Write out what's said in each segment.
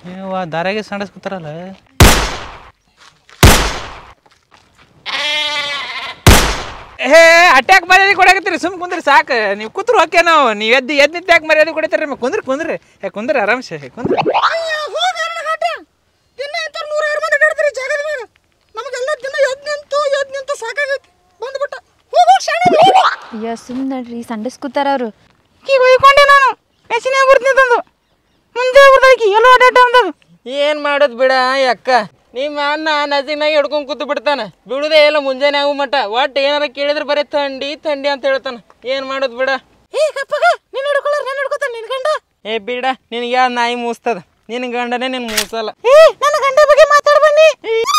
ನೀವು ದಾರಾಗೆ ಸಂಡಸ್ಕೊತಾರಲ್ಲ ಹೇ ಅಟ್ಯಾಕ್ ಮರ್ಯಾದೆ ಕೊಡಕತ್ತೀರಿ ಸುಮ್ ಕುಂದ್ರಿ ಸಾಕು ನೀವು ಕೂತ್ರು ಓಕೆ ನಾವು ನೀವು ಎದ್ದು ಎದ್ದು ನಿಂತು ಯಾಕೆ ಮರ್ಯಾದೆ ಕೊಡ್ತೀರಿ ನಿಮಗೆ ಕುಂದ್ರಿ ಕುಂದ್ರಿ ಏ ಕುಂದ್ರಿ ಆರಾಮ್ಸೆ ಕುಂದ್ರಿ ದಿನ ಇಂಥ ನೂರಾರು ಮಂದಿ ಅಡ್ಡಾಡ್ತೀರಿ ಜಾಗದ ಮ್ಯಾಗ ನಮಗೆಲ್ಲ ದಿನ ಎದ್ ನಿಂತು ಎದ್ ನಿಂತು ಸಾಕಾಗೈತಿ ಬಂದ್ಬಿಟ್ಟ ಹೋಗೋ ಶಾಣೆ ಹೋಗು ಅಯ್ಯ ಸುಮ್ ನಡ್ರಿ ಸಂಡಸ್ಕೂತಾರ ಅವರು ಈಗ ಒಯ್ಕೊಂಡೆ ನಾನು ಮೆಸಿನೇ ಬರ್ತೀನಿ ತಂದು ಮುಂದೆ ಬರ್ದಾಕಿ ಎಲ್ಲೋ ಅಡ್ಡಾಟ ಅಂದಾಗ ಏನ್ ಮಾಡೋದ್ ಬಿಡ ಅಕ್ಕ ನಿಮ್ಮ ಅಣ್ಣ ನಜಿನಾಗ ಹಿಡ್ಕೊಂಡ್ ಕೂತು ಬಿಡ್ತಾನ ಬಿಡುದೇ ಇಲ್ಲ ಮುಂಜಾನೆ ಆಗು ಮಟ ಒಟ್ಟು ಏನಾರ ಕೇಳಿದ್ರೆ ಬರೀ ಥಂಡಿ ಥಂಡಿ ಅಂತ ಹೇಳ್ತಾನ ಏನ್ ಮಾಡೋದ್ ಬಿಡ ಏ ಕಪ್ಪಗ ನೀನು ಹಿಡ್ಕೊಳ್ಳಾರ ನಾನು ಹಿಡ್ಕೊತಾನೆ ನಿನ್ ಗಂಡ ಏ ಬಿಡ ನಿನಗೆ ಯಾವ ನಾಯಿ ಮೂಸ್ತದ ನಿನ್ ಗಂಡನೇ ನಿನ್ ಮೂಸಲ್ಲ ಏ ನನ್ನ ಗಂಡ ಬಗ್ಗೆ ಮಾತಾಡ ಬನ್ನಿ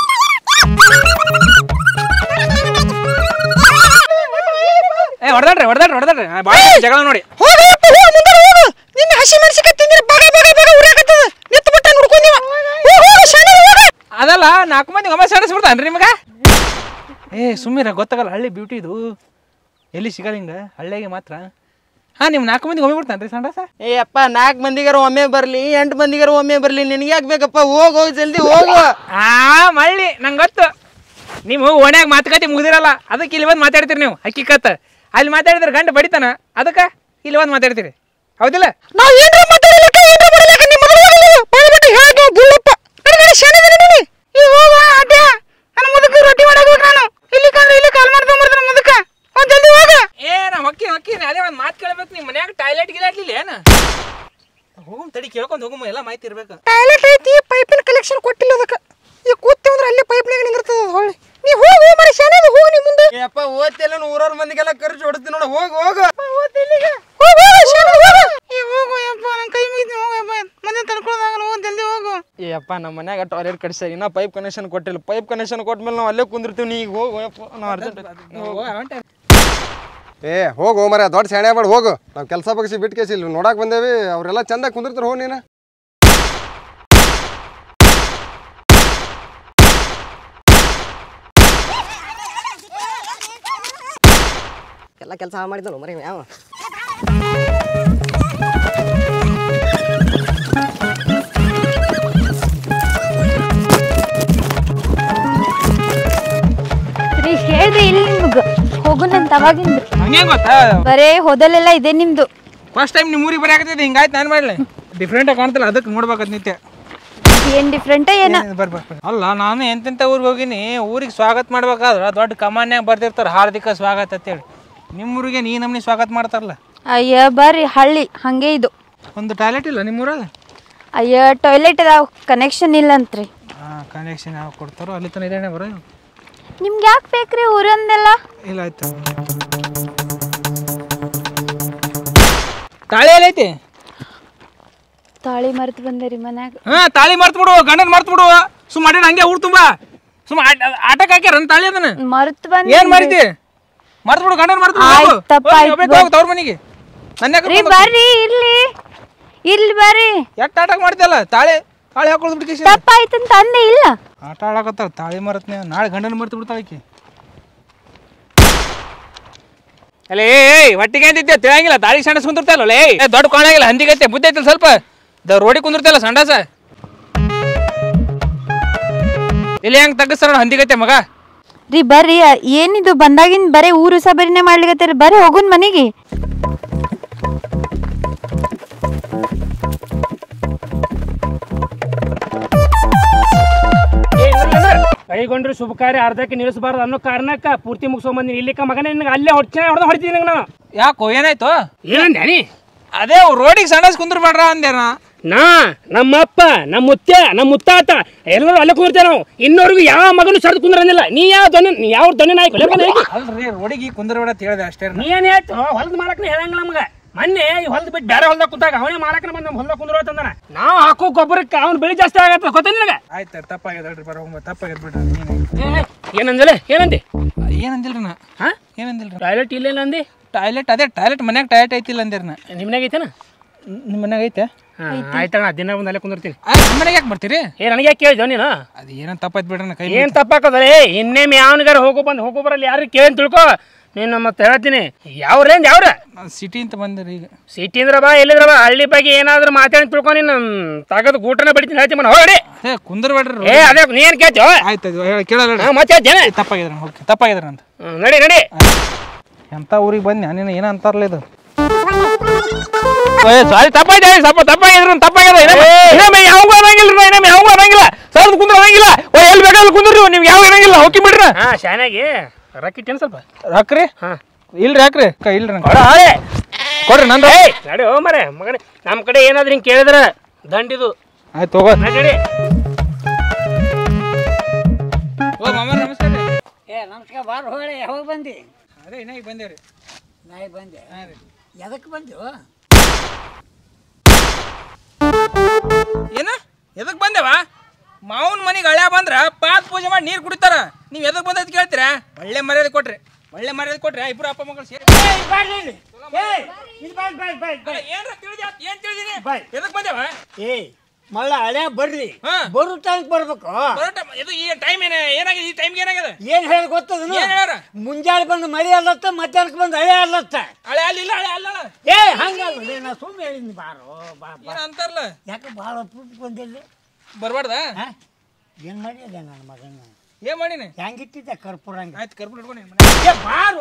ಏ ಹೊಡೆದಾಡ್ರಿ ಹೊಡೆದಾಡ್ರಿ ಹೊಡೆದಾಡ್ರಿ ಭಾಳ ಜಗಳ ನೋಡಿ ಹೋಗ ಅಪ್ಪ, ಹೋಗ್ ಮುಂದೆ ಹೋಗು ನಿನ್ನ ಹಸಿ ಮೆಣಸಿಕಾಯಿ ತಿಂದ್ರೆ ಬಗ ಬಗ ಬಗ ಉರಾಕತ್ತದ ನಿತ್ತು ಬಿಟ್ಟ ನೋಡ್ಕೊಂದಿವ ಹೋಗ ಹೋಗ ಶಾಣೆ ಹೋಗ ಅದಲ್ಲ ನಾಲ್ಕು ಮಂದಿ ಒಮ್ಮೆ ಸಡಿಸ್ಬಿಡ್ತಾನ್ರಿ ನಿಮಗೆ ಏ ಸುಮ್ಮೀರ ಗೊತ್ತಾಗಲ್ಲ ಹಳ್ಳಿ ಬ್ಯೂಟಿ ಇದು ಎಲ್ಲಿ ಸಿಗಲ್ಲ ಹಿಂಗೆ ಹಳ್ಳಿಗೆ ಮಾತ್ರ ಹಾಂ ನಿಮ್ಮ ನಾಲ್ಕು ಮಂದಿ ಒಮ್ಮೆ ಬಿಡ್ತಾನ್ರಿ ಸಂಡಾಸ ಏ ಅಪ್ಪ ನಾಲ್ಕು ಮಂದಿಗಾರ ಒಮ್ಮೆ ಬರ್ಲಿ ಎಂಟು ಮಂದಿಗಾರ ಒಮ್ಮೆ ಬರ್ಲಿ ನಿನಗೆ ಯಾಕೆ ಬೇಕಪ್ಪ ಹೋಗ್ ಹೋಗ್ ಜಲ್ದಿ ಹೋಗು ಆ ಮಳ್ಳಿ ನಂಗೆ ಗೊತ್ತು ನೀವು ಓಣ್ಯಾಗ ಮಾತುಕತೆ ಮುಗಿದಿರಲ್ಲ ಅದಕ್ಕೆ ಇಲ್ಲಿ ಬಂದು ಮಾತಾಡ್ತೀರಿ ನೀವು ಹಕ್ಕಿಕತ್ತ ಅಲ್ಲಿ ಮಾತಾಡಿದ್ರೆ ಗಂಡ ಬಡಿತಾನ ಅದಕ್ಕೆ ಇಲ್ಲಿ ಬಂದು ಮಾತಾಡ್ತೀರಿ ಹೌದಿಲ್ಲ ನಾವ್ ಏನ್ರ ಮಾತಾಡಲಿಕ್ಕೆ ಏನ್ರ ಬರಲಿಕ್ಕೆ ನಿಮ್ಮ ಮಗಳು ಬಾಯ್ಬಿಟ್ಟು ಹೇಗೆ ಗುಳ್ಳಪ್ಪ ನಡಿ ಶಾಣೆ ನಡಿ ಈ ಹೋಗ ಅಡ್ಡ ನನ್ನ ಮುದುಕ ರೊಟ್ಟಿ ಮಾಡಬೇಕು ನಾನು ಇಲ್ಲಿ ಕಂದ್ರೆ ಇಲ್ಲಿ ಕಾಲ್ ಮಾಡ್ಕೊಂಡ್ ಬರ್ತಾನೆ ಮುದುಕ ಒಂದ್ ಜಲ್ದಿ ಹೋಗ ಏ ನಾ ಹೊಕ್ಕಿ ಹೊಕ್ಕೀನಿ ಅದೇ ಒಂದು ಮಾತು ಕೇಳ್ಬೇಕು ನಿಮ್ಮ ಮನ್ಯಾಗ ಟಾಯ್ಲೆಟ್ ಗಿಲಾಟ್ಲಿಲ್ಲ ಏನ ಹೋಗಮ್ ತಡಿ ಕೇಳ್ಕೊಂಡು ಹೋಗಮ್ಮ ಎಲ್ಲ ಮಾಹಿತಿ ಇರ್ಬೇಕು ಟಾಯ್ಲೆಟ್ ಐತಿ ಪೈಪಿನ ಕಲೆಕ್ಷನ್ ಕೊಟ್ಟಿಲ್ಲ ಅದಕ್ಕೆ ಈ ಕೂತಿ ಅಂದ್ರೆ ಅಲ್ಲೇ ಪೈಪ್ನಾಗ ನಿಂದಿರ್ತದ ಹೊಳ್ಳಿ ನೀ ಹೋಗು ಮರಿ ಶಾಣೆ ಅದು ಹೋಗು ನೀ ಮುಂದೆ ಏ ಅಪ್ಪ ಓದ್ತಿಲ್ಲ ಊರವ್ರ ಮಂದಿಗೆಲ್ಲ ಖರ್ಚು ಹೊಡಿಸ್ತೀನಿ ನೋಡು ಹೋಗ್ ಹೋಗು ಹೋಗು ಹೋಗು ಶಾಣೆ ಹೋಗು ಈ ಹೋಗು ಯಪ್ಪ ನನ್ನ ಕೈ ಮುಗಿದು ಹೋಗು ಯಪ್ಪ ಮನೆ ತಡ್ಕೊಳ್ಳೋದಾಗಲ್ಲ ಹೋಗು ಜಲ್ದಿ ಹೋಗು ಏ ಅಪ್ಪ ನಮ್ಮ ಮನ್ಯಾಗ ಟಾಯ್ಲೆಟ್ ಕಟ್ಸ ಇನ್ನ ಪೈಪ್ ಕನೆಕ್ಷನ್ ಕೊಟ್ಟಿಲ್ಲ ಪೈಪ್ ಕನೆಕ್ಷನ್ ಕೊಟ್ಮೇಲೆ ನಾವು ಅಲ್ಲೇ ಕುಂದಿರ್ತೀವಿ ನೀ ಈಗ ಹೋಗು ಯಪ್ಪ ನಾವು ಅರ್ಜೆಂಟ್ ಏ ಹೋಗು ಮರ ದೊಡ್ಡ ಶಾಣೆ ಮಾಡಿ ಹೋಗು ನಾವು ಕೆಲಸ ಬಗ್ಸಿ ಬಿಟ್ಟು ಕೇಸಿ ಇಲ್ಲಿ ನೋಡಕ್ಕೆ ಬಂದೇವಿ ಅವರೆಲ್ಲ ಚಂದ ಕುಂದಿರ್ತಾರೆ ಹೋಗಿ ನೀನು ಎಲ್ಲ ಕೆಲಸ ಮಾಡಿದನು ಮರಿ ಯಾವ ರೀ ಹೇಳ್ರಿ ಇಲ್ಲಿ ನಿಮ್ಗೆ ಹೋಗುನಂತ ಅವಾಗಿಂದ ಹಂಗೆ ಗೊತ್ತಾ ಬರೇ ಹೋದಲ್ಲೆಲ್ಲ ಇದೆ ನಿಮ್ದು ಫಸ್ಟ್ ಟೈಮ್ ನಿಮ್ಮ ಊರಿಗೆ ಬರಾಕತ್ತಿದ್ದೆ ಹಿಂಗಾಯ್ತು ನಾನು ಮಾಡಲಿ ಡಿಫ್ರೆಂಟಾಗಿ ಕಾಣ್ತಿಲ್ಲ ಅದಕ್ಕೆ ನೋಡ್ಬೇಕಂತ ನಿತ್ಯ ಏನ್ ಡಿಫ್ರೆಂಟ ಏನ ಬರ್ ಬರ್ ಬರ್. ಅಲ್ಲ ನಾನು ಎಂತೆಂಥ ಊರಿಗೆ ಹೋಗಿನಿ ಊರಿಗೆ ಸ್ವಾಗತ ಮಾಡ್ಬೇಕಾದ್ರೆ ದೊಡ್ಡ ಕಮಾನ್ಯಾಗ ಬರ್ದಿರ್ತಾರೆ ಹಾರ್ದಿಕ ಸ್ವಾಗತ ಅಂತೇಳಿ ನಿಮ್ಮ ಊರಿಗೆ ನೀ ನಮ್ನಿ ಸ್ವಾಗತ ಮಾಡ್ತಾರಲ್ಲ ಅಯ್ಯ ಬರ್ರಿ ಹಳ್ಳಿ ಹಂಗೆ ಇದು ಒಂದು ಟಾಯ್ಲೆಟ್ ಇಲ್ಲ ನಿಮ್ಮ ಊರಾಗ ಅಯ್ಯ ಟಾಯ್ಲೆಟ್ ಅದಾವ ಕನೆಕ್ಷನ್ ಇಲ್ಲ ಅಂತ್ರಿ ಹಾಂ ಕನೆಕ್ಷನ್ ಯಾವ ಕೊಡ್ತಾರೋ ಅಲ್ಲಿ ತನಕ ಇದೇನೆ ಬರೋ ನಿಮ್ಗೆ ಯಾಕೆ ಬೇಕ್ರಿ ಊರಂದೆಲ್ಲ ಇಲ್ಲ ಆಯ್ತು ತಾಳಿ ಎಲ್ಲೈತಿ ತಾಳಿ ಮರ್ತು ಬಂದೆ ರೀ ಮನ್ಯಾಗ ಹಾ ತಾಳಿ ಮರ್ತು ಬಿಡು ಗಂಡನ ಮರ್ತು ಬಿಡು ಸುಮ್ಮ ಮಾಡಿ ಹಂಗೆ ಊರ್ ತುಂಬಾ ಸುಮ್ಮ ಆಟಕ್ಕೆ ಹಾಕ್ಯಾರ ನನ್ ತಾಳಿ ಅದನ್ನ ಮರ್ತು ಬಂದೆ ಏನ್ ಮಾಡಿತಿ ಮರ್ತು ಬಿಡು ಗಂಡನ ಮರ್ತು ಆಯ್ತ್ ತಪ್ಪ್ ಆಯ್ತ್ ಬಿಡು. ಹೋಗಿ ತವ್ರ ಮನೆಗೆ ನನ್ನ ರೀ ಬರ್ರಿ ಇರ್ಲಿ ಇರ್ಲಿ ಬರ್ರಿ ಎಷ್ಟ್ ಆಟಕ್ ಮಾಡ್ತಿಯಲ್ಲ ತಾಳಿ ತಾಳಿ ಹಾಕೊಳ್ ಬಿಡ್ಕೇಸಿ ತಪ್ಪಾಯ್ತಂತ ಅಂದೆ ಇಲ್ಲ ಆಟ ಆಡಕತ್ತಾಳ ತಾಳಿ ಮರತ್ನೆ ನಾಳೆ ಗಂಡನ ಮರ್ತು ಬಿಡ್ತಾಳ ಆಕಿ ಅಲ್ಲೇ ಏಯ್ ಹೊಟ್ಟಿಗೆ ಅಂತಿದ್ದೆ ತಿಳಂಗಿಲ್ಲ ತಾಳಿ ಸಣ್ಣ ಕುಂದಿರ್ತಲ್ಲ ಲೇ ಏ, ದೊಡ್ಡ ಕಾಣಂಗಿಲ್ಲ ಹಂದಿಗೈತೆ ಬುದ್ಧಿ ಐತಲ್ಲ ಸ್ವಲ್ಪ ದ ರೋಡಿ ಕುಂದಿರ್ತಲ್ಲ ಸಂಡಾಸ ಇಲ್ಲಿ ಹೆಂಗ್ ತಗ್ಗಿಸ್ತಾರ ನೋಡ್ ಹಂದಿಗೈತೆ ಮಗ ರೀ ಬರ್ರಿ ಏನಿದು ಬಂದಾಗಿಂದ ಬರೇ ಊರು ಸಬರಿನೇ ಮಾಡ್ಲಿಕತ್ತೀರಿ ಬರ್ರಿ ಹೋಗುನ್ ಮನೆಗೆ ಕೈಗೊಂಡ್ರೆ ಶುಭ ಕಾರ್ಯ ಅರ್ಧಕ್ಕೆ ನಿಲ್ಲಿಸಬಾರ್ದು ಅನ್ನೋ ಕಾರಣಕ್ಕ ಪೂರ್ತಿ ಮುಗಿಸ್ಕೊಂಬಂದಿನಿ ಇಲ್ಲಿಕ ಮಗನೇ ನಿನಗೆ ಅಲ್ಲೇ ಹೊಡ್ಚೆ ಹೊಡೆದ ಹೊಡಿತೀನಿ ನಿನಗೆ ನಾನು ಯಾಕೋ ಏನಾಯ್ತು ಏನಂದೆ ನೀ ಅದೇ ರೋಡಿಗೆ ಸಂಡಾಸ್ ಕುಂದ್ರಬೇಡ್ರ ಅಂದೇನ ನಾ ನಮ್ಮಪ್ಪ ನಮ್ಮ ಮುತ್ಯ ನಮ್ಮ ಮುತ್ತಾತ ಎಲ್ಲರೂ ಅಲ್ಲೇ ಕುಂದಿರ್ತೇವೆ ನಾವು ಇನ್ನೋರ್ಗು ಯಾವ ಮಗನು ಸರಿದು ಕುಂದ್ರಂದಿಲ್ಲ ನೀ ಯಾವ ದೊಣ್ಣೆ ನೀ ಯಾವ ದೊಣ್ಣೆ ನಾಯ್ಕು ಲೇಪ ನಾಯ್ಕು ಅಲ್ರಿ ರೋಡಿಗೆ ಕುಂದ್ರಬೇಡ ಅಂತ ಹೇಳ್ದೆ ಅಷ್ಟೇ ನೀ ಏನ್ ಹೇಳ್ತು ಹೊಲ್ದ ಮಾಲಕ್ನ ಹೇಳಂಗಿಲ್ಲ ನಮಗ ಮೊನ್ನೆ ಈ ಹೊಲ್ದ ಬಿಟ್ಟು ಬೇರೆ ಹೊಲ್ದಾಗ ಕುಂತಾಗ ಅವನೇ ಮಾಲಕನ ಬಂದು ನಮ್ಮ ಹೊಲ್ದಾಗ ಕುಂದ್ರ ತಂದನ ನಾವು ಹಾಕೋ ಗೊಬ್ಬರಕ್ಕೆ ಅವ್ನು ಬೆಳೆ ಜಾಸ್ತಿ ಆಗತ್ತ ಗೊತ್ತ ನಿನಗ ಆಯ್ತು ತಪ್ಪಾಗ್ಯದ ಹೇಳ್ರಿ ಬರ ಹೋಗ್ಬ ತಪ್ಪಾಗ್ಯದ ಬಿಡ್ರಿ ನೀನು ಏನಂದಲೆ ಏನಂದಿ ಏನಂದಿಲ್ರಿ ನಾ ಹಾ ಏನಂದಿಲ್ರಿ ಟಾಯ್ಲೆಟ್ ಇಲ್ಲ ಅಂದಿ ಟಾಯ್ಲೆಟ್ ಅದೇ ಟಾಯ್ಲೆಟ್ ಮನ್ಯಾಗ ಟಾಯ್ಲೆಟ್ ಐತಿಲ್ಲ ಅಂದಿರ ನಾ ನಿಮ್ನಾಗ ಐತೇನ ನಿಮ್ಮ ಮನ್ಯಾಗ ಐತೆ ಆಯ್ತಣ್ಣ ದಿನ ಬಂದು ಅಲ್ಲೇ ಕುಂದಿರ್ತೀನಿ ಆ, ನಮ್ಮ ಮನೆಗೆ ಯಾಕೆ ಬರ್ತೀರಿ ಏ ನನಗೆ ಯಾಕೆ ಕೇಳಿದ್ವ ನೀನು ಅದು ಏನೋ ತಪ್ಪಾಯ್ತು ಬಿಡ್ರಿ ನಾ ಕೈ ಏನ್ ತಪ್ಪಾಕದಲೇ ಇನ್ನೇ ಯಾವನಿಗಾರ ಹೋಗೋ ಬಂದು ಹೋಗೋ ಬರಲ್ಲ ಯಾರು ಕೇಳಿ ತಿಳ್ಕೊ ನೀನು ಮತ್ತೆ ಹೇಳ್ತೀನಿ ಯಾವ ರೇಂಜ್ ಯಾವ್ರ ಸಿಟಿ ಅಂತ ಬಂದಿರಿ ಈಗ ಸಿಟಿ ಅಂದ್ರ ಬಾ ಎಲ್ಲಿದ್ರ ಬಾ ಹಳ್ಳಿ ಬಗ್ಗೆ ಏನಾದ್ರು ಮಾತಾಡಿ ತಿಳ್ಕೊ ನೀನು ತಗದು ಗೂಟನ ಬಡಿತೀನಿ ಹೇಳ್ತೀನಿ ಮನ ಹೋಗಡಿ ಏ ಕುಂದರ್ಬೇಡ್ರಿ ಏ ಅದೇ ನೀ ಏನ್ ಕೇಳ್ತೀವ ಆಯ್ತು ಹೇಳಿ ಕೇಳಲ್ಲ ಹಾ ಮತ್ತೆ ಹೇಳ್ತೇನೆ ತಪ್ಪಾಗಿದ್ರ ಓಕೆ ತಪ್ಪಾಗಿದ್ರ ಅಂತ ಹ್ಮ್, ನಡಿ ನಡಿ ಎಂತ ಊರಿಗೆ ಬಂದ್ನಿ ನೀನು ಏನ ಅಂತಾರಲ್ಲ ಇದು ಸಾರಿ ತಪ್ಪಾಯ್ತು ಸ್ವಲ್ಪ ತಪ್ಪಾಗಿದ್ರು ತಪ್ಪಾಗ್ಯದ ಇನ್ನೊಮ್ಮೆ ಯಾವ ಅನ್ನಂಗಿಲ್ಲ ಇನ್ನೊಮ್ಮೆ ಯಾವ ಅನ್ನಂಗಿಲ್ಲ ಸರ್ದು ಕುಂದ್ರ ಅನ್ನಂಗಿಲ್ಲ ಓ ಎಲ್ಲಿ ಬೇಕಾದ್ರೆ ಕುಂದ್ರಿ ನಿಮ್ಗೆ ಯಾವ ಅನ್ನಂಗಿಲ್ಲ ಹೋಗಿ ಬಿಡ್ರಿ ಹಾ ಶಾನಾಗಿ ರಕ್ಕಿಟ್ಟೇನು ಸ್ವಲ್ಪ ಹಾಕ್ರಿ ಹಾ ಇಲ್ರಿ ಹಾಕ್ರಿ ಕ ಇಲ್ರಿ ನಂಗೆ. ಕೊಡ ಹಾಳೆ ಕೊಡ್ರಿ ನಂದು ನಡಿ ಹೋ ಮರೆ ಮಗನೇ ನಮ್ಮ ಕಡೆ ಏನಾದ್ರು ಹಿಂಗೆ ಕೇಳಿದ್ರೆ ದಂಡಿದು ಆಯ್ತು ತಗೋ ನಡಿ ನಡಿ ಓ ಮಾಮ ನಮಸ್ಕಾರ ರೀ ಏ ನಮಸ್ಕಾರ ಬಾರ ಹೋಗಳೆ ಯಾವಾಗ ಬಂದಿ ಅದೇ ಇನ್ನ ಈಗ ಬಂದೇವ್ರಿ ನಾಯಿ ಬಂದೆ ಎದಕ್ಕೆ ಬಂದೆವು ಏನ ಎದಕ್ ಬಂದೇವ ಮಾವನ ಮನೆಗೆ ಹಳ್ಯಾ ಬಂದ್ರ ಪಾತ್ ಪೂಜೆ ಮಾಡಿ ನೀರು ಕುಡಿತಾರ ನೀವು ಎದಕ್ ಬಂದದ್ ಕೇಳ್ತೀರ ಒಳ್ಳೆ ಮರ್ಯಾದೆ ಕೊಟ್ರಿ ಒಳ್ಳೆ ಮರ್ಯಾದೆ ಕೊಟ್ರಿ ಇಬ್ರು ಅಪ್ಪ ಮಗಳು ಸೇರಿ ಏನ್ರ ತಿಳಿದ ಏನ್ ತಿಳಿದೀನಿ ಎದಕ್ ಬಂದೇವ ಏ ಮಳ್ಳ ಹಳೆ ಬರ್ರಿ ಹಾ. ಬರೋ ಟೈಮ್ ಬರ್ಬೇಕು ಬರೋಟ ಇದು ಈ ಟೈಮ್ ಏನ ಏನಾಗಿದೆ ಈ ಟೈಮ್ಗೆ ಏನಾಗಿದೆ ಏನ್ ಹೇಳಿ ಗೊತ್ತದನು ಏನ್ ಹೇಳ್ಯಾರ? ಮುಂಜಾನೆ ಬಂದು ಮಳಿ ಅಲ್ಲತ್ತ ಮಧ್ಯಾಹ್ನಕ್ಕೆ ಬಂದು ಹಳೆ ಅಲ್ಲತ್ತ ಹಳೆ ಅಲ್ಲಿಲ್ಲ ಹಳೆ ಅಲ್ಲ ಏ ಹಂಗಲ್ಲ ನಾ ಸುಮ್ಮನೆ ಹೇಳಿದ್ನಿ ಬಾರೋ ಬಾ ಬಾ ಏನ ಅಂತಾರಲ್ಲ ಯಾಕೆ ಭಾಳ ಅಪರೂಪ ಬಂದಿಲ್ಲ ಬರ್ಬಾರ್ದ ಹಾ ಏನ್ ಮಾಡಿದೆ ನನ್ನ ಮಗನ ಏನ್ ಮಾಡೀನಿ ಹೆಂಗಿಟ್ಟಿದ್ದೆ ಕರ್ಪೂರ ಹಂಗೆ ಆಯ್ತು ಕರ್ಪೂರ ಇಟ್ಕೊಂಡು ಏ ಬಾರೋ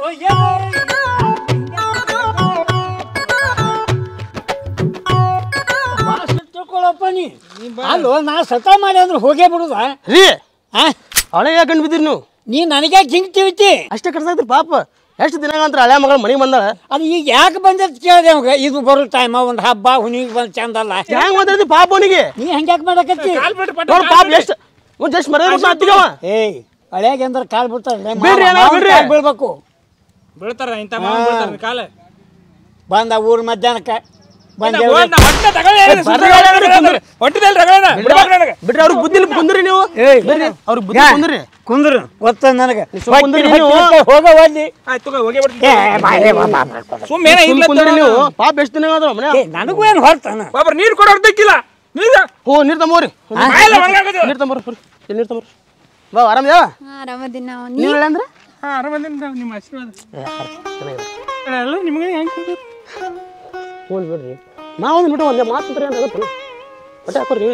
ತಿಳ್ಕೊಳ್ಳಪ್ಪ ನೀ ಅಲ್ಲೋ ನಾ ಸತ ಮಾಡಿ ಅಂದ್ರೆ ಹೋಗೇ ಬಿಡುದ ರೀ ಆ ಹಳೆ ಯಾಕಂಡ್ ಬಿದ್ದಿರಿ ನೀವು ನೀ ನನಗೆ ಜಿಂಕ್ ತಿವಿತಿ ಅಷ್ಟೇ ಕರ್ಸಾಕ್ತಿರಿ ಪಾಪ ಎಷ್ಟು ದಿನಗಂತ್ರ ಹಳೆ ಮಗಳು ಮನೆಗೆ ಬಂದಾಳ ಅದು ಈಗ ಯಾಕೆ ಬಂದತ್ ಕೇಳಿದೆ ಅವಾಗ ಇದು ಬರೋ ಟೈಮ್ ಒಂದು ಹಬ್ಬ ಹುಣ್ಣಿಗೆ ಬಂದು ಚಂದಲ್ಲ ಹೆಂಗ್ ಮಾತಾಡ್ತಿ ಪಾಪ ಅವನಿಗೆ ನೀ ಹಂಗ್ಯಾಕೆ ಮಾಡಕತ್ತಿ ನೋಡ್ ಪಾಪ ಎಷ್ಟು ಒಂದ್ ಎಷ್ಟು ಮರ್ಯಾದೆ ಕೊಟ್ಟು ಹತ್ತಿಗವ ಏಯ್ ಹಳೆಯಾಗ ಅಂದ್ರೆ ಕಾಲು ಬಿಡ್ತಾರೆ ಬಿಡ್ರಿ ಅಣ್ಣ, ಬಿಡ್ರಿ. ಬೀಳ್ಬೇಕು ಬೀಳ್ತಾರ ಇಂಥ ಮಾವ ಬೀಳ್ತಾರ ಕಾಲ ಬಂದ ಊರ್ ಮಧ್ಯಾಹ್ನಕ್ಕೆ ಬಂದೆ ಹೊಟ್ಟೆ ತಗೊಳ್ಳಿ ಹೊಟ್ಟೆದಲ್ಲಿ ರಗಳೆನ ಬಿಡ್ಬೇಕು ನನಗೆ ಬಿಡ್ರಿ ಅವ್ರಿಗೆ ಬುದ್ಧಿ ಇಲ್ಲ, ಕುಂದ್ರಿ ನೀವು ಏಯ್ ಬಿಡ್ರಿ ಅವ್ರಿಗೆ ಬುದ್ಧಿ ಕುಂದ್ರಿ ಕುಂದ್ರು ಗೊತ್ತ ನನಗೆ ಸುಮ್ನೆ ಕುಂದ್ರಿ ನೀವು. ಹೋಗ ಒಲ್ಲಿ ಆಯ್ತು ತಗೋ ಹೋಗಿ ಬಿಡ್ತೀನಿ ಏ ಬಾಯ್ಲೆ ಬಾ ಬಾ ಬಾ ಬಾ. ಸುಮ್ಮನೆ ಸುಮ್ ಕುಂದ್ರಿ ನೀವು ಪಾಪ ಎಷ್ಟು ದಿನ ಆದ್ರು ಮನೆ ಏ ನನಗೂ ಏನು ಹೊರ್ತಾನ ಬಾಬ್ರ ನೀರು ಕೊಡೋ ಅರ್ಧಕ್ಕಿಲ್ಲ ನೀರು ಹೋ ನೀರ್ ತಗೋರಿ ಬಾಯೆಲ್ಲ ಒಣಗಾಕತ್ತೀವ. ನೀರ್ ತಗೋರಿ ಇಲ್ಲಿ ನೀರ್ ತಗೋರಿ ಬಾ ಆರಾಮ್ಯಾ ಆರಾಮದಿನ ನಾವು ನೀವು ಹೇಳಿ ಅಂದ್ರೆ ಹಾ ಆರಾಮದಿನ ನಿಮ್ಮ ಆಶೀರ್ವಾದ ಎಲ್ಲ ನಿಮಗೆ ಹೆಂಗೆ ಹ್ಞೂ ಬಿಡ್ರಿ ನಾವೊಂದು ಬಿಟ್ಟು ಒಂದೇ ಮಾತು ಅಂತ ಏನಾಗುತ್ತೆ ಬಟ್ಟೆ ಹಾಕೋರಿ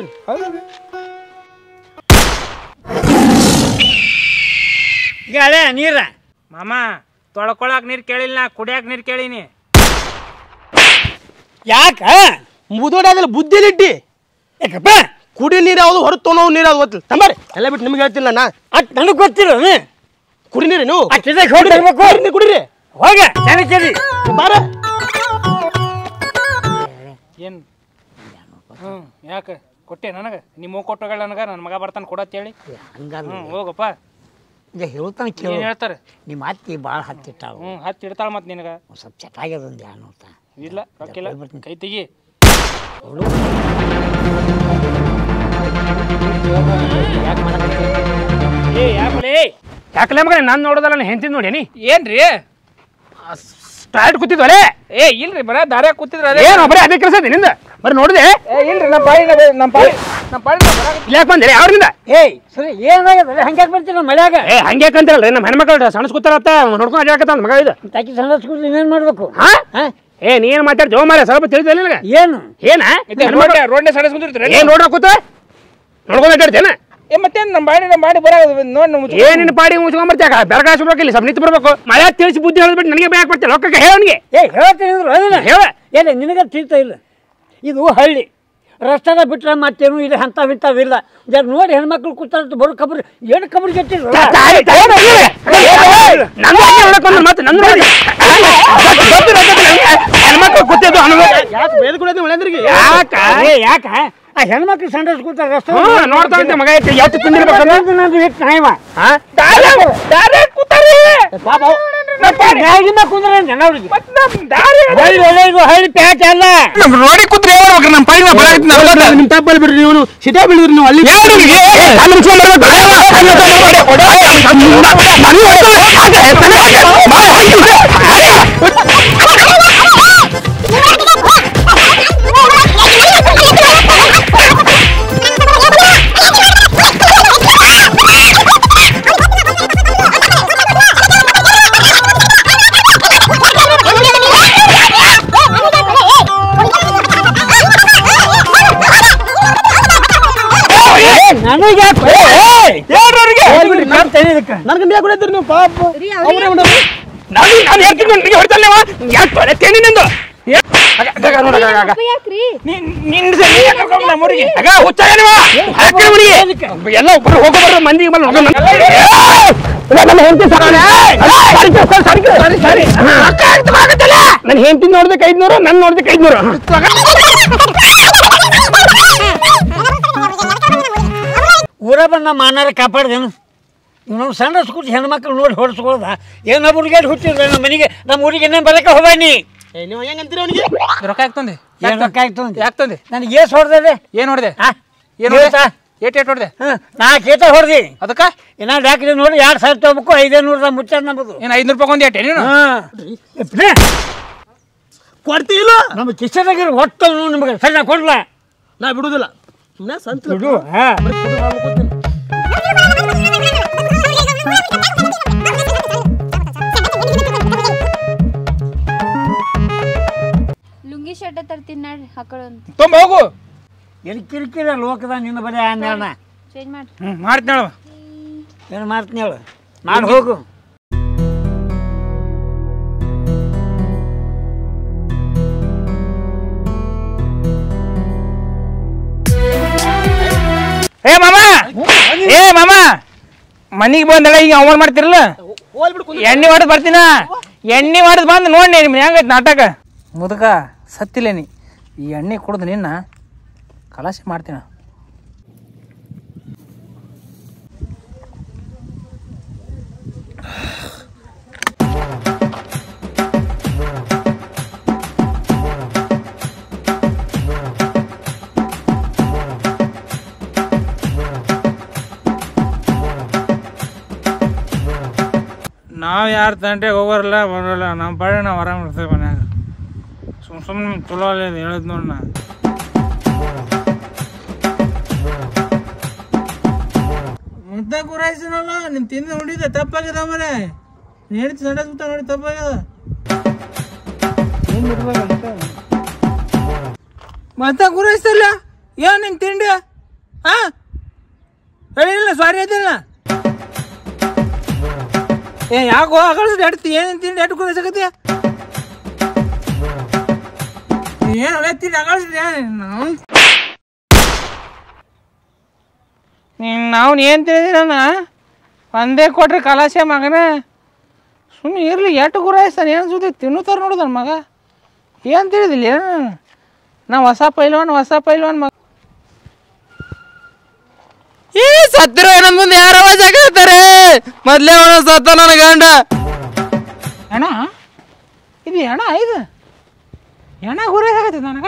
ಈಗ ಹಳೆ ನೀರ ಮಾಮ ತೊಳ್ಕೊಳಕ್ ನೀರು ಕೇಳಿಲ್ಲ ಕುಡಿಯಾಕ ನೀರು ಕೇಳೀನಿ ಯಾಕ ಮುದೋಡಿ ಆಗಲ್ಲ ಬುದ್ಧಿಲಿಟ್ಟಿ ಯಾಕಪ್ಪ ಕುಡಿ ನೀರು ಯಾವುದು ಹೊರಗೆ ತೊಗೊಂಡು ನೀರು ಯಾವ್ದು ಗೊತ್ತಿಲ್ಲ ತಂಬಾರಿ ಎಲ್ಲ ಬಿಟ್ಟು ನಿಮ್ಗೆ ಹೇಳ್ತಿಲ್ಲ ನಾ ಅಟ್ ನನಗೆ ಗೊತ್ತಿಲ್ಲ ಕುಡಿ ನೀರು ನೀವು ಅಟ್ ಇದಕ್ಕೆ ಹೋಗಿ ತರ್ಬೇಕು ಕುಡಿ ನೀರು ಕುಡಿರಿ ಹೋಗ ಚೆನ್ನಾಗಿ ಬಾರ ಏನು ಹ್ಞೂ ಯಾಕೆ ಕೊಟ್ಟೆ ನನಗೆ ನಿಮ್ಮ ಕೊಟ್ಟಗಳ ನನಗೆ ನನ್ನ ಮಗ ಬರ್ತಾನೆ ಕೊಡತ್ತೇಳಿ ಹಂಗಲ್ಲ ಹ್ಞೂ ಹೋಗಪ್ಪ ಈಗ ಹೇಳ್ತಾನೆ ಕೇಳು ಏನು ಹೇಳ್ತಾರೆ ನಿಮ್ಮ ಅತ್ತಿ ಭಾಳ ಹತ್ತಿಟ್ಟಾವು ಹ್ಞೂ ಹತ್ತು ಇಡ್ತಾಳೆ ಮತ್ತೆ ನಿನಗೆ ಒಂದು ಸ್ವಲ್ಪ ಚಟಾಗ್ಯದ ಒಂದು ಯಾನು ಅಂತ ಇಲ್ಲ ರೊಕ್ಕಿಲ್ಲ ಕೈ ತೆಗಿ ಏ ಯಾಕಲೇ ಯಾಕಲೇ ಮಗನೇ ನಾನು ನೋಡೋದಲ್ಲ ನಾನು ಹೆಂತಿದ್ ನೋಡಿ ನೀ ಏನ್ರಿ ಸ್ಟಾರ್ಟ್ ಕೂತಿದ್ವಲೇ ಏ ಇಲ್ರಿ ಬರ ದಾರ್ಯಾಗ ಕೂತಿದ್ರ ಅದೇ ಏನು ಬರೀ ಅದೇ ಕೆಲಸ ನಿಂದ ಬರೀ ನೋಡಿದೆ ಏ ಇಲ್ರಿ ನಮ್ಮ ಪಾಳಿ ನಮ್ಮ ಪಾಳಿ ನಮ್ಮ ಪಾಳಿ ಇಲ್ಲಿ ಯಾಕೆ ಬಂದಿರಿ ಅವ್ರಿಂದ ಏಯ್ ಸರಿ ಏನಾಗ್ಯದ ಹಂಗ್ಯಾಕೆ ಬರ್ತೀರ ಮಳ್ಯಾಗ ಏ ಹಂಗೆ ಕಂತಿರಲ್ರಿ ನಮ್ಮ ಹೆಣ್ಮಕ್ಳು ಸಣಸ್ಕೊತಾರತ್ತ ನೋಡ್ಕೊಂಡು ಅಡ್ಯಾಕತ್ತ ಮಗ ಇದು ತಾಕಿ ಸಣ್ಣ ಸ್ಕೂಲ್ ಇನ್ನೇನು ಮಾಡ್ಬೇಕು ಹಾ ಹಾ? ಏ ನೀ ಏನು ಮಾತಾಡ್ತೀವೋ ಮಾರ ಸ್ವಲ್ಪ ತಿಳಿದಿಲ್ಲ ನಿನಗೆ ಏನು ಏನ ರೋಡ್ ರೋಡ್ನೇ ಸಡಸ್ ಕುಂದಿರ್ತೀರ ಏನ್ ನೋಡ್ರ ಕೂತ ನೋಡ್ಕೊಂಡು ಅಡ್ಡಾಡ್ತೇನ ಏ ಮತ್ತೇನ್ ನಮ್ಮ ಬಾಡಿ ನಮ್ಮ ಬಾಡಿ ಬರ ನೋಡಿ ನಮ್ಮ ಏನ್ ನಿನ್ನ ಪಾಡಿ ಮುಚ್ಕೊಂಬರ್ತ್ಯಾಕ ಬೆಳಗಾಸ ಬಿಡ್ಬೇಕು ಇಲ್ಲಿ ಸ್ವಲ್ಪ ನಿಂತು ಬರ್ಬೇಕು ಮಳೆ ತಿಳಿಸಿ ಬುದ್ಧಿ ಹೇಳ್ಬಿಟ್ಟು ನನಗೆ ಬ್ಯಾಕ್ ಬರ್ತೀಯ ಲೋಕಕ್ಕೆ ಹೇಳೋನಿಗೆ ಏ ಹೇಳ್ತೀನಿ ಅಂದ್ರು ಅದನ್ನ ಹೇಳ ಏನ ನಿನಗೆ ತಿಳಿತಾ ಇಲ್ಲ ಇದು ಹಳ್ಳಿ ರಸ್ತೆದ ಬಿಟ್ರೆ ಮತ್ತೇನು ಇಲ್ಲಿ ಅಂಥವು ಇಂಥವಿಲ್ಲ ಜರ ನೋಡಿ ಹೆಣ್ಮಕ್ಳು ಕೂತಾರ ಬರೋ ಕಬ್ರಿ ಏನು ಕಬ್ರಿ ಕೆಟ್ಟಿದ್ರು ನನ್ನ ಮತ್ತೆ ನನ್ನ ಹೆಣ್ಮಕ್ಳು ಕೂತಿದ್ದು ಅನ್ನೋದು ಯಾಕೆ ಬೇದ ಕುಡಿಯೋದು ಒಳ್ಳೆಂದ್ರಿಗೆ ಯಾಕ ಏ ಯಾಕ ಆ ಹೆಣ್ಮಕ್ಳು ಸಂಡಸ್ ಕೂತಾರ ರಸ್ತೆ ಹ್ಞೂ ನೋಡ್ತಾ ಇದ್ದೆ ಮಗ ಐತಿ ಎಷ್ಟು ತಿಂದಿರ್ಬೇಕಲ್ಲ ನಂದು ಇಟ್ಟು ನಾಯಿವ ಹಾ ಪಾಪ ಮ್ಯಾಗಿಂದ ಕುಂದ್ರೆ ಜನವ್ರಿಗೆ ದಾರಿ ಹಳ್ಳಿ ಇದು ಹಳ್ಳಿ ಪ್ಯಾಟ್ ಅಲ್ಲ ನಮ್ಮ ರೋಡಿ ಕೂತ್ರೆ ಹೇಳ್ಬೇಕು ನಮ್ಮ ಪಾಳಿ ಬರ ನಿಮ್ ತಪ್ಪಲ್ಲಿ ಬಿಡ್ರಿ ನೀವು ಸಿಟಾ ಬಿಡಿದ್ರಿ ನೀವು ಅಲ್ಲಿ Ha ha ha ha! ನನಗೆ ಯಾಕೆ ಹೇಳ್ರಿ ನಾನು ತೆನೀದಕ್ಕೆ. ನನಗೆ ನೀ ಕುಡಿತೀರಿ ನೀವು ಪಾಪ ಅವ್ರೇ ಉಂಡು. ನಾನು ನಾನು ಹೇಳ್ತೀನಿ ನನಗೆ ಹೊಡ್ತಲ್ಲವ ಯಾಕೆ ತೊಳೆ ತೇನಿ ನಿಂದು ಏ, ಆಗ, ಆಗ, ನೋಡು, ಆಗ, ಆಗ. ಯಾಕ್ರಿ ನಿನ್ನ ಸರಿ ಕರ್ಕೊಂಡು ನಮ್ಮೂರಿಗೆ ಆಗ ಹುಚ್ಚಾಗ ನೀವ ಹಾಕಿ ಹುಡುಗಿ ಎಲ್ಲ ಒಬ್ಬರು ಹೋಗೋ ಬರೋ ಮಂದಿಗೆ ಬಂದು ಹೋಗೋ ನನ್ನ- ಏ, ಇಲ್ಲ, ನನ್ನ ಹೆಂಡತಿ ಸಾಕಾಳೆ. ಸರಿ, ಸರಿ, ಸರಿ, ಸರಿ, ಸರಿ. ನನ್ನ ಹೆಂಡತಿ ನೋಡ್ದಕ್ಕೆ ಐದ್ನೂರು ನನ್ನ ನೋಡ್ದಕ್ಕೆ ಐದ್ನೂರು ಊರ ಬಂದ ಮಾನಾರ ಕಾಪಾಡ್ದೇನು ಇವ್ ಸಣ್ಣ ಸ್ಕೂಲ್ ಹೆಣ್ಮಕ್ಳು ನೋಡಿ ಹೊಡ್ಸ್ಕೊಳ್ದ ಏನು ಹುಡುಗಿಯರು ಹುಟ್ಟಿದ್ರೆ ನಮ್ಮ ಮನೆಗೆ ನಮ್ಮ ಊರಿಗೆ ಇನ್ನೇನು ಬರಕ್ಕೆ ಹೋಗ್ಬಾನಿ ಏ, ನೀವು ಹೆಂಗಂತೀರಿ ಅವನಿಗೆ ರೊಕ್ಕ ಯಾಕೆ ತಂದೆ ಏನು ರೊಕ್ಕ ಆಯ್ತು ಅಂತ ಯಾಕೆ ತಂದೆ ನನಗೆ ಏಸ್ ಹೊಡೆದೆ ಏನು ಹೊಡೆದೆ ಹಾಂ ಏನು ಹೊಡೆದೆ ಏಟ್ ಏಟ್ ಹೊಡೆದೆ ಹಾಂ ನಾ ಕೇತ ಹೊಡೆದಿ ಅದಕ್ಕೆ ಇನ್ನ ಡಾಕ್ಟ್ರಿ ನೋಡಿ ಎರಡು ಸಾವಿರ ತಗೋಬೇಕು ಐದೇನೂರದ ಮುಚ್ಚ ನಮ್ಮದು ಏನು ಐದ್ನೂರು ರೂಪಾಯಿ ಒಂದು ಏಟೆ ನೀನು ಹಾಂ ಕೊಡ್ತೀಲ್ಲ ನಮ್ಮ ಕಿಶನಾಗಿರೋ ಒಟ್ಟು ನಿಮಗೆ ಸಣ್ಣ ಕೊಡ್ಲ ನಾ ಬಿಡುದಿಲ್ಲ ಸುಮ್ಮನೆ ಸಂತ ದುಡ್ಡು ಹಾಂ ಲುಂಗಿ ಶರ್ಟ್ ತರ್ತೀನಿ ನಾಳೆ ಹಾಕೊಳ್ಳೋಂತ ತುಂಬ ಹೋಗು ಎಲ್ಲಿ ಕಿರಿಕಿರ ಲೋಕದ ನಿನ್ನ ಬರೀ ಆಮೇಲೆ ಚೇಂಜ್ ಮಾಡಿ ಹ್ಞೂ ಮಾಡ್ತೀನಿ ಹೇಳು ಏನು ಮಾಡ್ತೀನಿ ಹೇಳು ಮಾಡಿ ಹೋಗು ಏ ಮಾಮ ಏ ಮಾಮ ಮನಿಗೆ ಬಂದಳ ಈಗ ಅವಮಾನ ಮಾಡ್ತಿರಲ್ಲ ಎಣ್ಣೆ ಹೊಡೆದು ಬರ್ತೀನ ಎಣ್ಣೆ ಹೊಡೆದು ಬಂದು ನೋಡಿ ನಿಮ್ಮ ಹೆಂಗೈತೆ ನಾಟಕ ಮುದುಕ ಸತ್ತಿಲೇನಿ ಈ ಎಣ್ಣೆ ಕುಡ್ದು ನಿನ್ನ ಕಲಾಶ ಮಾಡ್ತೀನ ನಾವು ಯಾರ ತಂಟೆಗೆ ಹೋಗೋರಲ್ಲ ಬರೋಲ್ಲ ನಮ್ಮ ಪಾಡಿ ನಾವು ಆರಾಮ್ ಇರ್ತೇವೆ ಮನ್ಯಾಗ ಸುಮ್ ಸುಮ್ಮನೆ ಚಲೋ ಅಲ್ಲ ಹೇಳದ್ ನೋಡ್ ನಾ ಮುದ್ದ ಗುರಾಯಿಸಿನಲ್ಲ ನಿಮ್ ತಿಂದು ನೋಡಿದ್ದೆ ತಪ್ಪಾಗ್ಯದ ಮರೆ ನೀಡಿ ಸಂಡ ಸುತ್ತ ನೋಡಿ ತಪ್ಪಾಗ್ಯದ ಮತ್ತೆ ಗುರಾಯಿಸ್ತಲ್ಲ ಏನ್ ನಿನ್ ತಿಂಡಿ ಹಾ ಹೇಳಿಲ್ಲ ಸಾರಿ ಆಯ್ತಿಲ್ಲ ಏ ಯಾಕೋ ಕಳಿಸ್ರಿ ಎಡ್ತಿ ಏನೇನು ತಿಂಡಿ ಎಟ್ಟು ಕುಡಿಸಕತ್ತಿ ಏನು ಒಳ್ಳೆ ತಿಂಡಿ ಅಗಳಿಸ್ರಿ ನಾವು ನಾವು ಏನು ತಿಳಿದಿರಣ ಒಂದೇ ಕೊಟ್ರೆ ಕಲಾಸೆ ಮಗನ ಸುಮ್ಮನೆ ಇರ್ಲಿ ಎಟ್ಟು ಗುರಾಯಿಸ್ತಾನೆ ಏನು ಸುದ್ದಿ ತಿನ್ನುತ್ತಾರ ನೋಡು ನನ್ನ ಮಗ ಏನು ತಿಳಿದಿಲ್ಲ ಏನು ನಾ ಹೊಸ ಪೈಲ್ವಾನ್ ಹೊಸ ಪೈಲ್ವಾನ್ ಮಗ ಈ ಸತ್ತಿರೋ ನನ್ನ ಮುಂದೆ ಯಾರ ಜಾಗತ್ತಾರೆ ಮೊದ್ಲೇ ಅವನ ಸತ್ತ ನನ್ನ ಗಂಡ ಹೆಣ ಇದು ಹೆಣ ಇದು ಹೆಣ ಗುರಾಯಿಸಾಕತ್ತಿ ನನಗ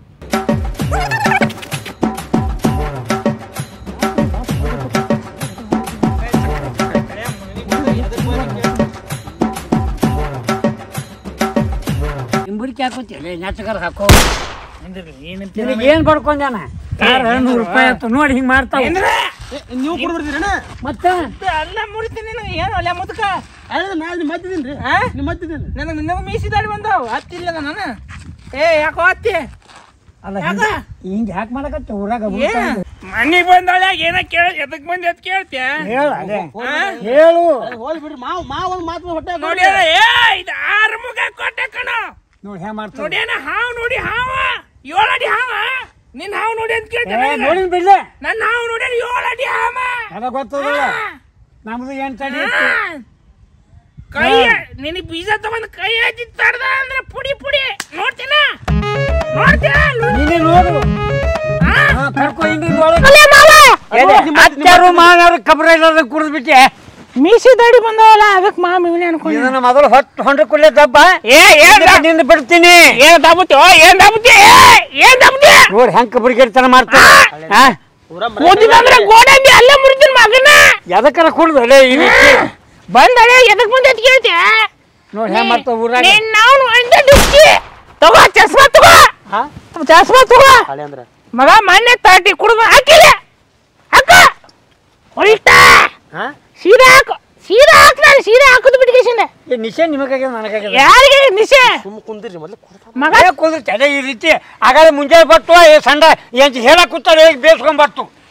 ಇಂಬುಡಿಕೆ ಹಾಕೋತಿಲ್ಲ ನೆಚ್ಚಗಾರ ಹಾಕೋ ನಿನಗೆ ಏನು ಪಡ್ಕೊಂಡಾನ ಕಾರ್ ನೂರು ರೂಪಾಯಿ ಆಯ್ತು ನೋಡಿ ಹಿಂಗೆ ಮಾಡ್ತಾವ ನೀವು ಕೊಡ್ಬಿಡ್ತೀರಣ್ಣ ಮತ್ತೆ ಅಲ್ಲ ಮುರಿತೀನಿ ನಿನಗೆ ಏನು ಅಲ್ಲ ಮುದುಕ ಅದೇ ನಾ ನಿಮ್ಮ ಮತ್ತಿದ್ದೀನಿ ಆ? ನಿಮ್ಮ ಮತ್ತಿದ್ದೀನಿ ನನಗೆ ನಿನಗೆ ಮೀಸಿದಾಡಿ ಬಂದಾವು ಹತ್ತಿಲ್ಲ ನಾನು ಏ ಯಾಕೋ ಹತ್ತಿ ಅಲ್ಲ ಹಿಂಗೆ ಯಾಕೆ ಮಾಡಕತ್ತ ಊರಾಗ ಮನೆಗೆ ಬಂದಾಳೆ ಏನ ಕೇಳ ಎದಕ್ ಬಂದು ಎತ್ ಕೇಳ್ತ್ಯಾ ಹೇಳ ಅದೇ ಹೇಳು ಹೋಲ್ ಬಿಡ್ರಿ ಮಾವ್ ಮಾವ್ ಒಂದು ಮಾತು ಹೊಟ್ಟೆ ನೋಡಿ ಏ ಇದು ಆರು ಮುಗ ಕೊಟ್ಟೆ ಕಣೋ ನೋಡಿ ಹ್ಯಾ ಮಾಡ್ತಾವ ನೋಡಿ ಏನ ಹಾವು ನೋಡಿ ಹಾವ ಏಳಡಿ ಹಾವ ನಿನ್ ಹಾವು ನೋಡಿ ಅಂತ ಕೇಳ್ತೇನೆ ನೋಡಿ ಬಿಡ್ಲೆ ನನ್ನ ಹಾವು ನೋಡಿ ಏಳಡಿ ಹಾವ ಅದ ಗೊತ್ತದಲ್ಲ ನಮ್ದು ಏನ್ ತಡಿ ಇತ್ತು. ಕೈ ನಿನಗೆ ಬೀಜ ತಗೊಂಡ್ ಕೈ ಹಚ್ಚಿ ತಡ್ದ ಅಂದ್ರೆ ಪುಡಿ ಪುಡಿ ನೋಡ್ತೀನ ನೋಡ್ತೀಯ ನೀನೇ ನೋಡು ಹಾ, ಕರ್ಕೊ ಹಿಂಗೆ ಹತ್ತಾರು ಮಾನಾರು ಕಬ್ರ ಇಲ್ಲದ ಕುಡಿದು ಬಿಟ್ಟೆ ಮೀಸಿ ದಾಡಿ ಬಂದವಲ್ಲ ಅದಕ್ಕೆ ಮಾಮಿ ಇವನೇ ಅನ್ಕೊಂಡು ಇದನ್ನ ಮೊದಲು ಹೊಟ್ಟು ಹೊಂಡ್ರ ಕುಳ್ಳೆ ದಬ್ಬ ಏ ಏನ್ ಇದನ್ನ ನಿಂದ ಬಿಡ್ತೀನಿ ಏನ್ ದಾಬುತ್ತಿ ಏನ್ ದಾಬುತ್ತಿ ಏನ್ ದಾಬುತ್ತಿ ನೋಡಿ ಹೆಂಗ್ ಕಬ್ರಿಗೆರ್ತನ ಮಾಡ್ತಾನೆ ಹಾ ಓದಿದಂದ್ರೆ ಗೋಡಂಬಿ ಅಲ್ಲೇ ಮುರಿದಿನ ಮಗನ ಎದಕ್ಕರ ಕುಡ್ದು ಅಲ್ಲೇ ಇವು ಬಂದಳೆ ಎದಕ್ ಬಂದೆ ಅಂತ ಕೇಳ್ತೀಯ ನೋಡಿ ಹೆಂಗ್ ಮಾಡ್ತಾವ ಊರಾಗ ನೀನ್ ನಾವು ಅಂದ ಡುಕ್ಕಿ ತಗೋ ಚಸ್ಮಾ ತಗೋ ಹಾ? ಚಸ್ಮಾ ತಗೋ ಹಳೆ ಅಂದ್ರೆ ಮಗ ಮೊನ್ನೆ ತಾಟಿ ಕುಡ್ದು ಹಾಕಿಲ್ಲ ಹಾಕ ಹೊಲ್ಟಾ ಹಾ ಸೀದಾ ಹಾಕು ಸೀದಾ ಹಾಕ್ ನಾನು ಸೀದಾ ಹಾಕುದು ಬಿಟ್ಟಿಗೆಸಿಂದ ಈ ನಿಶೆ ನಿಮಗಾಗ್ಯದ ನನಗಾಗ್ಯದ ಯಾರಿಗೆ ನಿಶೆ ಸುಮ್ಮ ಕುಂದಿರ್ರಿ ಮೊದ್ಲು ಕೊಡ್ತಾ ಮಗ ಮಗ ಕುದಿರ್ತಿ ಅದೇ ಈ ರೀತಿ ಆಗಾಗ ಮುಂಜಾನೆ ಬರ್ತು ಏ ಸಂಡ ಏನ್ ಹೇಳಕ್ ಕೂತಾಳೆ ಬೇಸ್ಕೊಂಡ್ ಬರ್ತು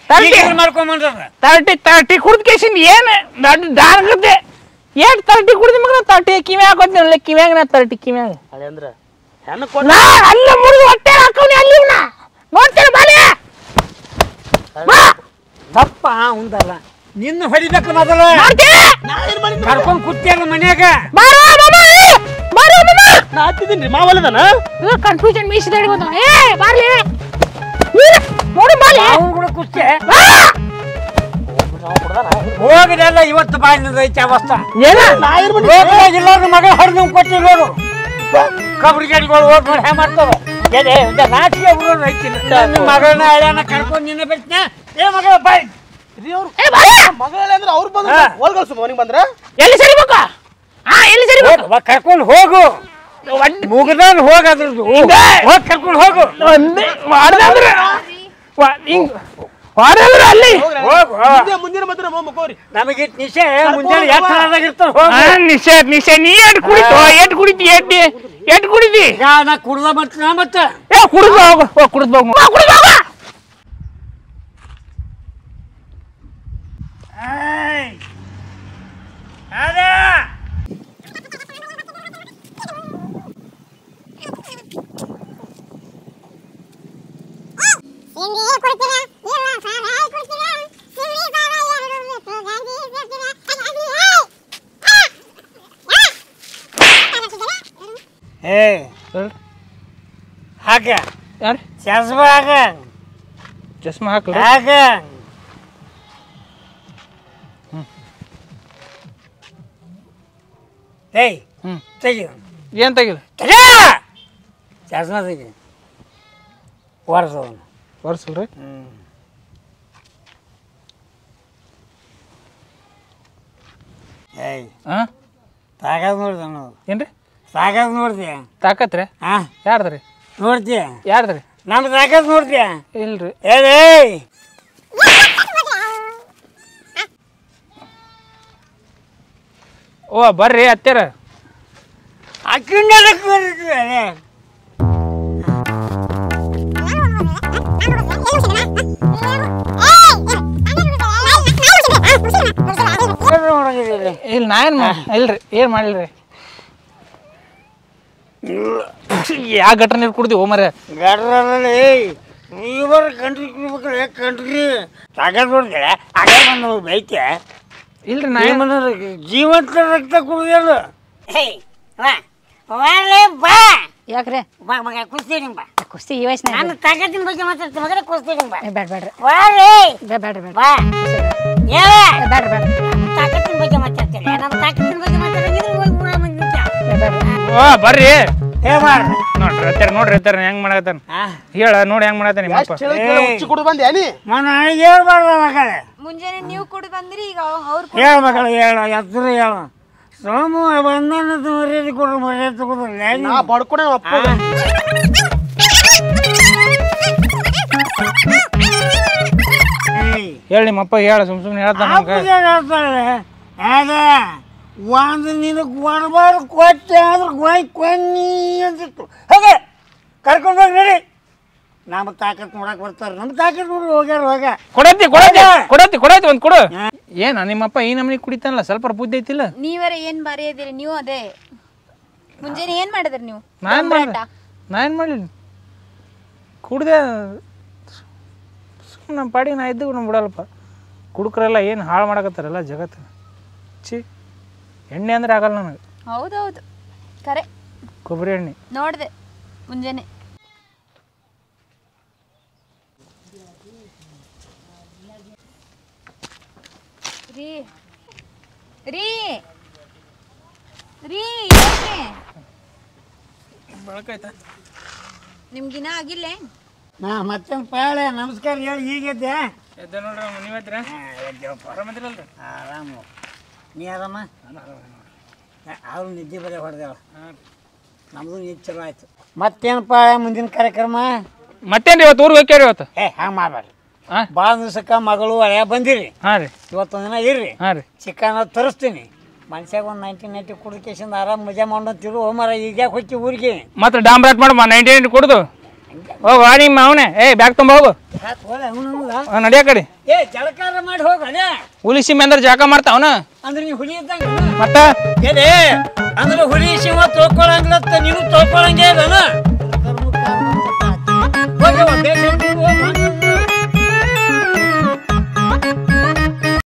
ತರ್ಟಿ ಮಾಡ್ಕೊಂಬಂದ್ರ ತರ್ಟಿ ತರ್ಟಿ ಕುಡ್ದ ಕೇಸಿಂದ ಏನು ದೊಡ್ಡ ದಾನಗತ್ತೆ ಏಟ್ ತರ್ಟಿ ಕುಡ್ದ ಮಗ ತರ್ಟಿ ಕಿವಿ ಹಾಕೋತೀನಿ ಕಿವ್ಯಾಗ ನಾ ತರ್ಟಿ ಕಿವ್ಯಾಗ ಹಳೆ ಅಂದ್ರ ಹೆಣ್ಣು ಕೊಟ್ಟು ನಾ ಅಲ್ಲ ಮುರಿದು ಹೊಟ್ಟೆ ಹಾಕೋನಿ ಅಲ್ಲಿ ಇವ್ನ ನೋಡ್ತೇನೆ ಬಾಲೆ ತಪ್ಪ ಉಂದಲ್ಲ ನಿನ್ನ ಹೊಡಿಬೇಕು ಮೊದಲ ಕರ್ಕೊಂಡ್ ಕೂತಿಯಲ್ಲ ಮನ್ಯಾಗ ಬಾರೋ ಮಾಮ ಏ! ಬಾರೋ ಮಾಮ ನಾ ಹತ್ತಿದ್ದೀನಿ ಮಾವಲ್ಲದನ ಕನ್ಫ್ಯೂಷನ್ ಮೀಸಿದಾಡಿ ಬಂದ ಏ ಬಾರ್ಲಿ ನೋಡಿ ಬಾಲೆ ಅವ್ನು ಕೂಡ ಕುಸ್ತಿ ಹೋಗಿದೆಲ್ಲ ಇವತ್ತು ಬಾಯಿನದ ಐತಿ ಅವಸ್ಥ ಏನ ಇಲ್ಲ ಮಗ ಹರಿದು ಕೊಟ್ಟಿ ನೋಡು ಕಬ್ರಿ ಗಡಿಗಳು ಹೋಗಿ ನೋಡಿ ಹ್ಯಾ ಮಾಡ್ತಾವ ಎದೆ ಇದ ನಾಚಿಗೆ ಬಿಡೋದು ಐತಿ ನನ್ನ ಮಗಳನ್ನ ಹಳ್ಯಾನ ಕರ್ಕೊಂಡು ನಿನ್ನ ಬಿಡ್ತೀನ ಏ ಮಗಳ ಬಾಯ್ ಏ ಬಾಲೆ ಮಗಳೇ ಅಂದ್ರೆ ಅವ್ರು ಬಂದ್ರು ಹೋಲ್ಗಲ್ಸು ಮನೆಗೆ ಬಂದ್ರ ಎಲ್ಲಿ ಸರಿಬೇಕು ಹಾ ಎಲ್ಲಿ ಸರಿಬೇಕು ಕರ್ಕೊಂಡು ಹೋಗು ಮುಗಿದಾಗ ಹೋಗದ್ರದ್ದು ಹೋಗಿ ಕರ್ಕೊಂಡು ಹೋಗು ಒಂದೇ ಮಾಡ್ದಂದ್ರೆ ವಾ- ಹಿಂಗ್ ಹೊಡೆದ್ರೆ ಅಲ್ಲಿ ಹೋಗು ಮುಂದೆ ಮುಂದಿನ ಬಂದ್ರೆ ಮಕ್ಕೋರಿ ನಮಗೆ ನಿಶೆ ಮುಂಜಾನೆ ಎತ್ತರದಾಗ ಇರ್ತಾವ ಹೋಗು ಆ, ನಿಶೆ ನಿಶೆ ನೀ ಎಟ್ ಕುಡಿತು ಎಟ್ ಕುಡಿತಿ ಎಟ್ ಎಟ್ ಕುಡಿತಿ ಈಗ ನಾ ಕುಡ್ದ ಬರ್ತೀನ ಮತ್ತೆ ಏ ಕುಡಿದು ಹೋಗು ಹೋಗ್ ಕುಡಿದು ಹೋಗು ಕುಡಿದು ಹೋಗು ಏಯ್! ಅದೇ! ಏಯ್ ಹಾಕ ಯಾರು ಚಸ್ಮಾ ಹಾಕ ಚಸ್ಮಾ ಹಾಕ್ಲ ಹಾಕ ಏಯ್ ಹ್ಮ್. ತೆಗಿ ಏನ್ ತೆಗಿಲ್ಲ ತೆಗಿ ಚಸ್ಮಾ ತೆಗಿ ಒರೆಸವನು ಬರ್ಸಲ್ರಿ ಏಯ್ ಹಾ ತಾಗದ್ ನೋಡ್ದೆ ನಾವು ಏನ್ರಿ ತಾಗದ್ ನೋಡ್ದೆ ತಾಕತ್ರಿ ಹಾ ಯಾರ್ದ್ರಿ ನೋಡ್ತೀಯ ಯಾರ್ದ್ರಿ ನಮ್ಮ ತಾಗದ್ ನೋಡ್ತೀಯ ಇಲ್ರಿ ಏಯ್ ಓ ಬರ್ರಿ ಅತ್ತೆರ ಅಕ್ಕಿಂದ ಇಲ್ಲ ನಾ ಏನ್ ಮಾ- ಇಲ್ರಿ ಏನ್ ಮಾಡಿಲ್ರಿ ಯಾ ಗಟ್ರ ನೀರು ಕುಡ್ದಿ ಮರ ಗಡ್ರಲ್ಲಿ ನೀವರ ಕಂಟ್ರಿ ಕುಡ್ಬೇಕ್ರೆ ಕಂಟ್ರಿ ತಾಗದ್ ನೋಡ್ದೆ ಆಗ ಬಂದು ಬೈತೆ ಇಲ್ರಿ ನಾ ಏನ್ ಜೀವಂತ ರಕ್ತ ಕುಡ್ದೇನು ಬಾ ಯಾಕ್ರೆ ಬಾ ಮಗ ಕುಸ್ತೀನಿ ಬಾ ಕುಸ್ತಿ ಈ ವಯಸ್ಸಿನಾಗ ನಾನು ತಾಕತ್ತಿನ ಬಗ್ಗೆ ಮಾತಾಡ್ತೀನಿ ಮಗನೇ ಕುಸ್ತೀನಿ ಬಾ ಬೇಡ ಬೇಡ್ರಿ ಬಾರೇ ಬೇಡ ಬೇಡ್ರಿ ಬೇಡ ಬಾ ಹೇಳ ಬೇಡ್ರಿ ಬೇಡ ತಾಕತ್ತಿನ ಬಗ್ಗೆ ಮಾತಾಡ್ತೀನಿ ನಮ್ಮ ತಾಕತ್ತಿನ ಬಗ್ಗೆ ಮಾತಾಡಿದ್ರೆ ಹೋಗಿ ಮೂರ ಮಂದಿ ಓ ಬರ್ರಿ ಏ ಮಾಡ ನೋಡ್ರಿ ಅತ್ತಾರ ನೋಡ್ರಿ ಅತ್ತಾರ ಹೆಂಗ್ ಮಾಡಕತ್ತಾನ ಹೇಳ ನೋಡಿ ಹೆಂಗ್ ಮಾಡತ್ತಾನ ನಿಮ್ಮಪ್ಪ ಹುಚ್ಚಿ ಕುಡು ಬಂದೆ ನೀ ಮನ ನನಗೆ ಹೇಳ್ಬಾರ್ದ ಮಗಳೇ ಮುಂಜಾನೆ ನೀವು ಕುಡಿ ಬಂದ್ರಿ ಈಗ ಅವ್ರು ಹೇಳ ಮಗಳು ಹೇಳ ಎತ್ತರ ಹೇಳ ಸೋಮು ಬಂದನದ ಮರ್ಯಾದೆ ಕೊಡ್ರಿ ಮರ್ಯಾದೆ ತಗೋದ್ರಲ್ಲ ನಾ ಬಡ್ಕೊಂಡೆ ನಮ್ಮ ಅಪ್ಪ ಹೇಳಿ ನಿಮ್ಮಪ್ಪ ಹೇಳ ಸುಮ್ ಸುಮ್ನೆ ಹೇಳ್ತಾನ ನಮ್ಗೆ ಹೇಳ್ತಾಳೆ ಅದ ಒಂದು ನಿನಗೆ ಕೊಡಬಾರ್ದು ಕೊಟ್ಟೆ ಆದ್ರೆ ಗೋಯ್ ಕೊನ್ನಿ ಅಂತಿತ್ತು ಹಾಗೆ ಕರ್ಕೊಂಡು ಹೋಗಿ ನಡಿ ನಮ್ಮ ತಾಕತ್ ನೋಡಕ್ ಬರ್ತಾರೆ ನಮ್ಮ ತಾಕತ್ ನೋಡಿ ಹೋಗ್ಯಾರ ಹೋಗ ಕೊಡತ್ತಿ ಕೊಡತ್ತಿ ಕೊಡತ್ತಿ ಕೊಡತ್ತಿ ಒಂದ್ ಕೊಡು ಏನ ನಿಮ್ಮಪ್ಪ ಈ ನಮ್ನಿ ಕುಡಿತಾನಲ್ಲ ಸ್ವಲ್ಪ ಬುದ್ಧಿ ಐತಿಲ್ಲ ನೀವರ ಏನ್ ಬಾರಿ ಇದೀರಿ ನೀವು ಅದೇ ಮುಂಜಾನೆ ಏನ್ ಮಾಡಿದ್ರಿ ನೀವು ನಾನ್ ಮಾಡ್ಲಿ ನಾ ಏನ್ ಮಾಡ್ಲಿ ಕುಡ್ದೆ ಸುಮ್ಮನೆ ನಮ್ಮ ಪಾಡಿಗೆ ನಾ ಇದ್ದು ನಮ್ಮ ಬಿಡಲ್ಲಪ್ಪ ಕುಡುಕರೆಲ್ಲ ಏನು ಹಾಳು ಮಾಡಕತ್ತಾರಲ್ಲ ಜಗತ್ತು ಛೀ ಎಣ್ಣೆ ಅಂದ್ರೆ ಆಗಲ್ಲ ನನಗೆ ಹೌದೌದು ಕರೆ ಕೊಬ್ಬರಿ ಎಣ್ಣೆ ನೋಡ್ದೆ ಮುಂಜಾನೆ ರೀ ರೀ ರೀ ಏನ್ರಿ? ನಿಮ್ಗಿನ್ನ ಆಗಿಲ್ಲ ನಾ ಮತ್ತೊಂದು ಪಾಳೆ ನಮಸ್ಕಾರ ಹೇಳಿ ಹೀಗಿದ್ದೆ ಎದ್ದ ನೋಡ್ರಿ ನೀವ್ ಹತ್ರ ಆರಾಮದಿರಲ್ರಿ ಆರಾಮು ನೀ ಆರಾಮ ಅವ್ರು ನಿದ್ದೆ ಬರೀ ಹೊಡೆದೇವ ನಮ್ದು ನಿದ್ದೆ ಚಲೋ ಆಯ್ತು ಮತ್ತೇನಪ್ಪ ಮುಂದಿನ ಕಾರ್ಯಕ್ರಮ ಮತ್ತೇನ್ರಿ ಇವತ್ತು ಊರಿಗೆ ಹೋಗ್ಯಾರ ಇವತ್ತು ಏ ಹಂಗೆ ಮಾಡಬೇಡ್ರಿ ಹಾಂ ಭಾಳ ದಿವ್ಸಕ್ಕೆ ಮಗಳು ಹಳೆಯ ಬಂದಿರಿ ಹಾಂ ರೀ ಇವತ್ತೊಂದು ದಿನ ಇರ್ರಿ ಹಾಂ ರೀ ಚಿಕನ್ ತರಿಸ್ತೀನಿ ಮನ್ಷ್ಯಾಗ ಒಂದು ನೈಂಟಿ ನೈಂಟಿ ಕುಡಿಕೇಶನ್ ಆರಾಮ್ ಮಜಾ ಮಾಡೋಂತಿರು ಹೋಮರ ಈಗ ಯಾಕೆ ಹೋಗಿ ಊರಿಗೆ ಮತ್ತೆ ಡಾಂಬ್ರಾಟ್ ಮಾಡಮ್ಮ ನೈಂಟಿ ನೈಂಟಿ ಕೊಡುದು ಹೋಗು ಆ ನಿಮ್ಮ ಅವನೇ ಏ ಬ್ಯಾಗ್ ತುಂಬ ಹೋಗು ಆ, ನಡಿಯ ಕಡೆ ಏ ಜಳಕಾರ ಮಾಡಿ ಹೋಗಣೆ ಹುಲಿಸಿ ಅಂದ್ರೆ ಜಾಕ ಮಾಡ್ತಾವನ ಅಂದ್ರೆ ನೀವು ಹುಲಿ ಇದ್ದಂಗ ಮತ್ತ ಏನೇ ಅಂದ್ರೆ ಹುಲಿ ಸಿಂಹ ತೋಕೊಳಂಗಿಲ್ಲ ನೀನು ತೋಕೊಳಂಗೇ ಇಲ್ಲನ